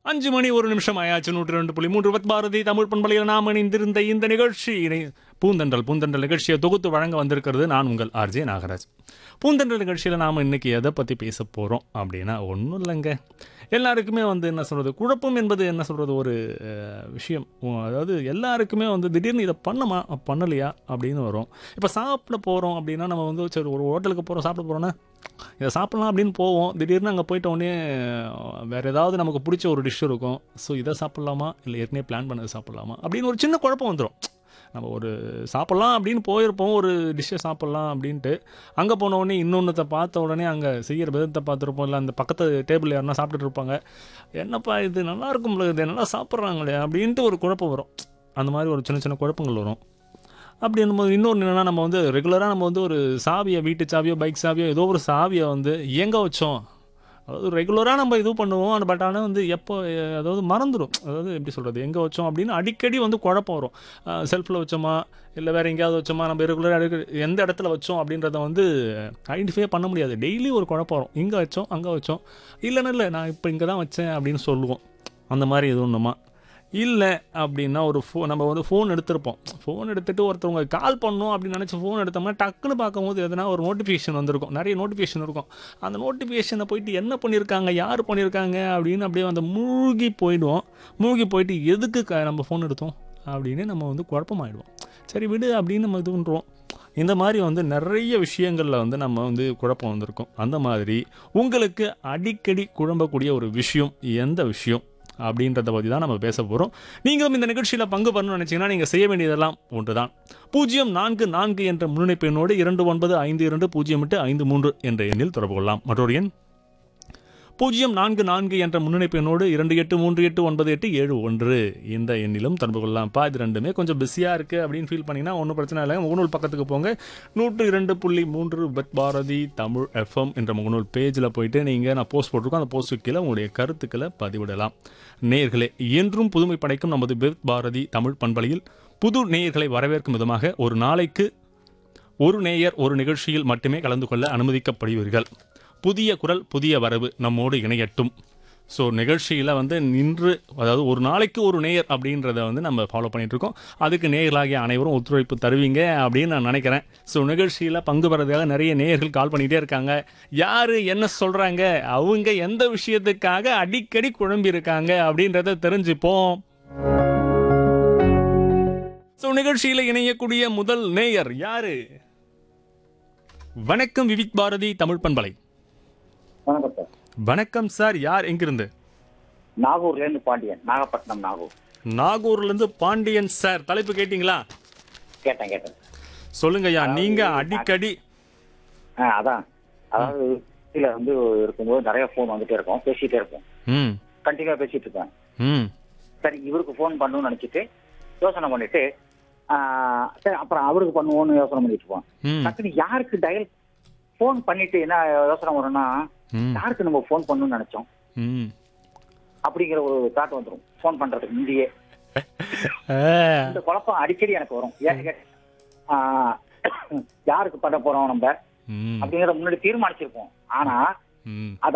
அஞ்சு மணி ஒரு நிமிஷம் ஆயாச்சு நூற்றி ரெண்டு புள்ளி மூன்று பத் பாரதி தமிழ் பண்பலையில் நாம் இணைந்திருந்த இந்த நிகழ்ச்சி இணை- பூந்தென்றல் பூந்தென்றல் நிகழ்ச்சியை தொகுத்து வழங்க வந்திருக்கிறது நான் உங்கள் ஆர்ஜே நாகராஜ் பூந்தென்றல் நிகழ்ச்சியில் நாம் இன்னைக்கு எதை பற்றி பேச போகிறோம் அப்படின்னா ஒன்றும் இல்லைங்க எல்லாருக்குமே வந்து என்ன சொல்கிறது குழப்பம் என்பது என்ன சொல்கிறது ஒரு அஹ், விஷயம் உ- அதாவது எல்லாருக்குமே வந்து திடீர்னு இதை பண்ணமா பண்ணலையா அப்படின்னு வரும் இப்போ சாப்பிட போகிறோம் அப்படின்னா நம்ம வந்து சரி ஒரு ஹோட்டலுக்கு போகிறோம் சாப்பிட போகிறோன்னா இதை சாப்பிடலாம் அப்படின்னு போவோம் திடீர்னு அங்கே போயிட்ட உடனே அஹ், வேற ஏதாவது நமக்கு பிடிச்ச ஒரு டிஷ் இருக்கும் ஸோ இதை சாப்பிட்லாமா இல்லை ஏற்கனவே பிளான் பண்ணது சாப்பிட்லாமா அப்படின்னு ஒரு சின்ன குழப்பம் வந்துடும் நம்ம ஒரு சாப்பிட்லாம் அப்படின்னு போயிருப்போம் ஒரு டிஷ்ஷை சாப்பிட்லாம் அப்படின்ட்டு அங்கே போன உடனே இன்னொன்றத்தை பார்த்த உடனே அங்கே செய்கிற விதத்தை பார்த்துருப்போம் இல்லை அந்த பக்கத்து டேபிள் யாருன்னா சாப்பிட்டுட்டு இருப்பாங்க என்னப்பா இது நல்லா இருக்கும்ல இது நல்லா சாப்பிட்றாங்களே அப்படின்ட்டு ஒரு குழப்பம் வரும் அந்த மாதிரி ஒரு சின்ன சின்ன குழப்பங்கள் வரும் அப்படி என்னும்போது இன்னொன்று என்னென்னா நம்ம வந்து ரெகுலராக நம்ம வந்து ஒரு சாவியை வீட்டு சாவியோ பைக் சாவியோ ஏதோ ஒரு சாவியை வந்து எங்கே வச்சோம் அதாவது ரெகுலராக நம்ம இது பண்ணுவோம் பட் ஆனால் வந்து எப்போ அஹ், அதாவது மறந்துடும் அதாவது எப்படி சொல்கிறது எங்கே வச்சோம் அப்படின்னு அடிக்கடி வந்து குழப்பம் வரும் செல்ஃபில் வச்சோமா இல்லை வேறு எங்கேயாவது வச்சோமா நம்ம ரெகுலராக எந்த இடத்துல வச்சோம் அப்படின்றத வந்து ஐடென்டிஃபை பண்ண முடியாது டெய்லி ஒரு குழப்பம் வரும் இங்கே வச்சோம் அங்கே வச்சோம் இல்லைன்னு இல்லை நான் இப்போ இங்கே தான் வச்சேன் அப்படின்னு சொல்லுவோம் அந்த மாதிரி இது ஒன்றுமா இல்லை அப்படின்னா ஒரு ஃபோ நம்ம வந்து ஃபோன் எடுத்திருப்போம் ஃபோன் எடுத்துகிட்டு ஒருத்தவங்க கால் பண்ணோம் அப்படின்னு நினச்சி ஃபோன் எடுத்தோம்னா டக்குன்னு பார்க்கும்போது எதுனா ஒரு நோட்டிஃபிகேஷன் வந்திருக்கும் நிறைய நோட்டிஃபிகேஷன் இருக்கும் அந்த நோட்டிஃபிகேஷனை போயிட்டு என்ன பண்ணியிருக்காங்க யார் பண்ணியிருக்காங்க அப்படின்னு அப்படியே அந்த மூழ்கி போயிடுவோம் மூழ்கி போயிட்டு எதுக்கு க- நம்ம ஃபோன் எடுத்தோம் அப்படின்னு நம்ம வந்து குழப்பமாயிடுவோம் சரி விடு அப்படின்னு நம்ம இது பண்ணுறோம் இந்த மாதிரி வந்து நிறைய விஷயங்களில் வந்து நம்ம வந்து குழப்பம் வந்திருக்கும் அந்த மாதிரி உங்களுக்கு அடிக்கடி குழம்பக்கூடிய ஒரு விஷயம் எந்த விஷயம் அப்படின்றத பற்றி தான் நம்ம பேச போகிறோம் நீங்களும் இந்த நிகழ்ச்சியில் பங்கு பண்ணணும்னு நினச்சிங்கன்னா நீங்கள் செய்ய வேண்டியதெல்லாம் ஒன்று தான் பூஜ்ஜியம் நான்கு நான்கு என்ற முன்னிணைப்பு எண்ணோடு இரண்டு ஒன்பது ஐந்து இரண்டு பூஜ்ஜியம் எட்டு ஐந்து மூன்று என்ற எண்ணில் தொடர்பு கொள்ளலாம் மற்றொரு எண் பூஜ்ஜியம் நான்கு நான்கு என்ற முன்னிணைப்பு எண்ணோடு இரண்டு எட்டு மூன்று எட்டு ஒன்பது எட்டு ஏழு ஒன்று இந்த எண்ணிலும் தொடர்பு கொள்ளலாம்ப்பா இது ரெண்டுமே கொஞ்சம் பிஸியாக இருக்குது அப்படின்னு ஃபீல் பண்ணிங்கன்னா ஒன்றும் பிரச்சனை இல்லை முகநூல் பக்கத்துக்கு போங்க நூற்று இரண்டு புள்ளி மூன்று பத் பாரதி தமிழ் எஃப்எம் என்ற முகநூல் பேஜில் போயிட்டு நீங்கள் நான் போஸ்ட் போட்டிருக்கோம் அந்த போஸ்ட்டுக்கு கீழே உங்களுடைய கருத்துக்களை பதிவிடலாம் நேயர்களே என்றும் புதுமை படைக்கும் நமது பெத் பாரதி தமிழ் பண்பலையில் புது நேயர்களை வரவேற்கும் விதமாக ஒரு நாளைக்கு ஒரு நேயர் ஒரு நிகழ்ச்சியில் மட்டுமே கலந்து கொள்ள அனுமதிக்கப்படுவீர்கள் புதிய குரல் புதிய வரவு நம்மோடு இணையட்டும் ஸோ நிகழ்ச்சியில் வந்து நின்று அதாவது ஒரு நாளைக்கு ஒரு நேயர் அப்படின்றத வந்து நம்ம ஃபாலோ பண்ணிட்டு இருக்கோம் அதுக்கு நேயர்களாகிய அனைவரும் ஒத்துழைப்பு தருவீங்க அப்படின்னு நான் நினைக்கிறேன் ஸோ நிகழ்ச்சியில் பங்கு பெறதுக்காக நிறைய நேயர்கள் கால் பண்ணிகிட்டே இருக்காங்க யார் என்ன சொல்கிறாங்க அவங்க எந்த விஷயத்துக்காக அடிக்கடி குழம்பி இருக்காங்க அப்படின்றத தெரிஞ்சுப்போம் ஸோ நிகழ்ச்சியில் இணையக்கூடிய முதல் நேயர் யாரு வணக்கம் விவிக் பாரதி தமிழ் பண்பலை வணக்கம் சார் வணக்கம் சார் யார் எங்கிருந்து நாகூர்ல இருந்து பாண்டியன் நாகப்பட்டினம் நாகூர் நாகூர்ல இருந்து பாண்டியன் சார் தலைப்பு கேட்டிங்களா கேட்டேன் கேட்டேன் சொல்லுங்கய்யா நீங்க அடிக்கடி ஆ அதான் அதாவது வீட்டில் வந்து இருக்கும்போது நிறைய ஃபோன் வந்துட்டே இருக்கும் பேசிட்டே இருப்போம் ம் கண்டினியூவா பேசிட்டு இருப்பேன் ம் சரி இவருக்கு ஃபோன் பண்ணணும்னு நினைச்சிட்டு யோசனை பண்ணிட்டு ஆ, சரி அப்புறம் அவருக்கு பண்ணுவோம்னு யோசனை பண்ணிட்டு இருப்போம் ம் டக்குனு யாருக்கு டயல் ஃபோன் பண்ணிட்டு என்ன யோசனை வரும்னா ம் யாருக்கு நம்ம ஃபோன் பண்ணணும்னு நினைச்சோம் ம் அப்படிங்கிற ஒரு தாட் வந்துடும் ஃபோன் பண்றதுக்கு முந்தையே ஆ, இந்த குழப்பம் அடிக்கடி எனக்கு வரும் ஏன்னு கேட்டா, ஆ, யாருக்கு பண்ண போறோம் நம்ம ம் அப்படிங்கறத முன்னாடி தீர்மானிச்சிருப்போம் ஆனா ம் அத